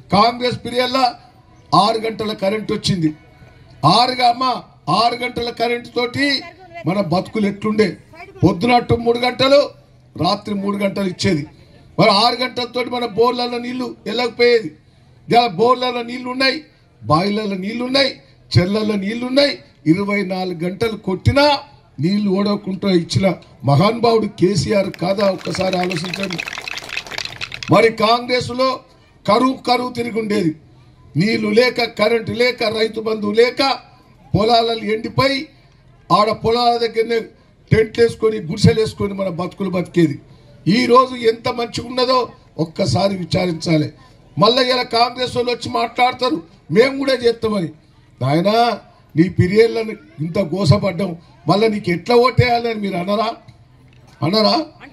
కాంగ్రెస్ పీరియడ్లో ఆరు గంటల కరెంట్ వచ్చింది ఆరుగా అమ్మ ఆరు గంటల కరెంటు తోటి మన బతుకులు ఎట్లుండే పొద్దునట్టు మూడు గంటలు రాత్రి మూడు గంటలు ఇచ్చేది మరి ఆరు గంటలతోటి మన బోర్లలో నీళ్లు వెళ్ళకపోయేది ఇలా బోర్లలో నీళ్లు ఉన్నాయి బాయిలలో నీళ్లు ఉన్నాయి చెర్లలో నీళ్లు ఉన్నాయి ఇరవై నాలుగు గంటలు కొట్టినా నీళ్లు ఓడకుండా ఇచ్చిన మహానుభావుడు కేసీఆర్ కాదా ఒక్కసారి ఆలోచించండి మరి కాంగ్రెస్ లో కరువు కరువు తిరిగి ఉండేది నీళ్లు లేక కరెంటు లేక రైతు బంధువు లేక పొలాలలో ఎండిపోయి ఆడ పొలాల దగ్గరనే టెంట్లు వేసుకొని గుడిసెలు వేసుకొని మన బతుకులు బతికేది ఈ రోజు ఎంత మంచిగా ఉన్నదో ఒక్కసారి విచారించాలి మళ్ళీ ఇలా కాంగ్రెస్ వాళ్ళు వచ్చి మాట్లాడతారు మేము కూడా చేస్తామని నాయనా నీ పిరియర్లను ఇంత గోసపడ్డాం మళ్ళీ నీకు ఎట్లా ఓటేయాలని మీరు అనరా అనరా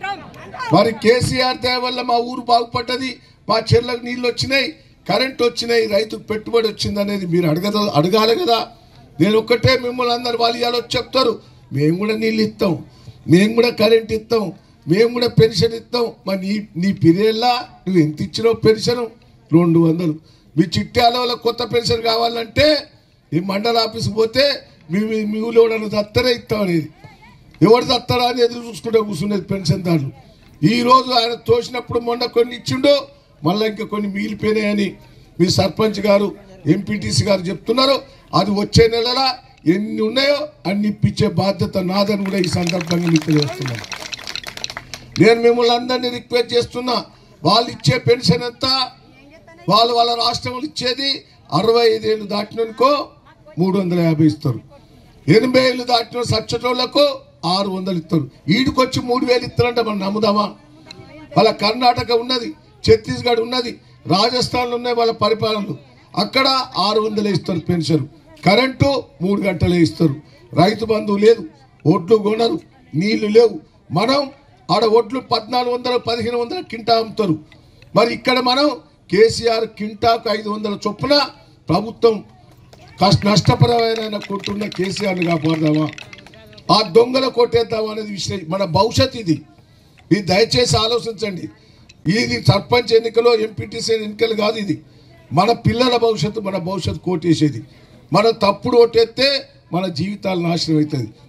మరి కేసీఆర్ దయ వల్ల మా ఊరు బాగుపడ్డది మా చెర్లకు నీళ్ళు వచ్చినాయి కరెంట్ వచ్చినాయి రైతుకు పెట్టుబడి వచ్చింది అనేది మీరు అడగద అడగాలి కదా నేను ఒక్కటే మిమ్మల్ని అందరు వాళ్ళు ఇవాళ వచ్చి చెప్తారు మేము కూడా నీళ్ళు ఇస్తాం మేము కూడా కరెంట్ ఇస్తాం మేము కూడా పెన్షన్ ఇస్తాం మరి నీ నీ పీరియడ్లా నువ్వు ఎంత ఇచ్చినావు పెన్షన్ రెండు వందలు మీ చిట్టాల కొత్త పెన్షన్ కావాలంటే ఈ మండల ఆఫీస్కి పోతే మీ మీ- మీ ఊళ్ళో ఎవడన్నా దత్తరే ఇస్తాం అనేది ఎవరు తత్తాడా అని ఎదురు చూసుకుంటే కూర్చునేది పెన్షన్దారులు ఈ రోజు ఆయన తోసినప్పుడు మొన్న కొన్ని ఇచ్చిండు మళ్ళీ ఇంకా కొన్ని మిగిలిపోయినాయని మీ సర్పంచ్ గారు ఎంపీటీసీ గారు చెప్తున్నారు అది వచ్చే నెలలా ఎన్ని ఉన్నాయో అన్ని ఇప్పించే బాధ్యత నాదని కూడా ఈ సందర్భంగా మీకు తెలియజేస్తున్నాను నేను మిమ్మల్ని అందరినీ రిక్వెస్ట్ చేస్తున్నా వాళ్ళు ఇచ్చే పెన్షన్ ఎంత వాళ్ళు వాళ్ళ రాష్ట్రంలో ఇచ్చేది అరవై ఐదేళ్ళు దాటిననుకో మూడు వందల యాభై ఇస్తారు ఎనభై ఏళ్ళు దాటిన సచ్చటోళ్లకు ఆరు వందలు ఇస్తారు ఈడికొచ్చి మూడు వేలు ఇస్తారంటే మనం నమ్ముదామా వాళ్ళ కర్ణాటక ఉన్నది ఛత్తీస్గఢ్ ఉన్నది రాజస్థాన్లో ఉన్నాయి వాళ్ళ పరిపాలనలు అక్కడ ఆరు వందలే ఇస్తారు పెన్షన్ కరెంటు మూడు గంటలే ఇస్తారు రైతు బంధువు లేదు ఒడ్లు కొనరు నీళ్లు లేవు మనం ఆడ ఒడ్లు పద్నాలుగు వందలు పదిహేను వందల కింటా అమ్ముతారు మరి ఇక్కడ మనం కేసీఆర్ కింటాకు ఐదు వందల చొప్పున ప్రభుత్వం కష్ట నష్టపరమైన కొట్టున్న కేసీఆర్ని కాపాడదామా ఆ దొంగల కొట్టేద్దామా అనేది విషయం మన భవిష్యత్ ఇది ఇది దయచేసి ఆలోచించండి ఇది సర్పంచ్ ఎన్నికలో ఎంపీటీసీ ఎన్నికలు కాదు ఇది మన పిల్లల భవిష్యత్తు మన భవిష్యత్తు కోటేసేది మన తప్పుడు ఓటేస్తే మన జీవితాలు నాశనం అవుతుంది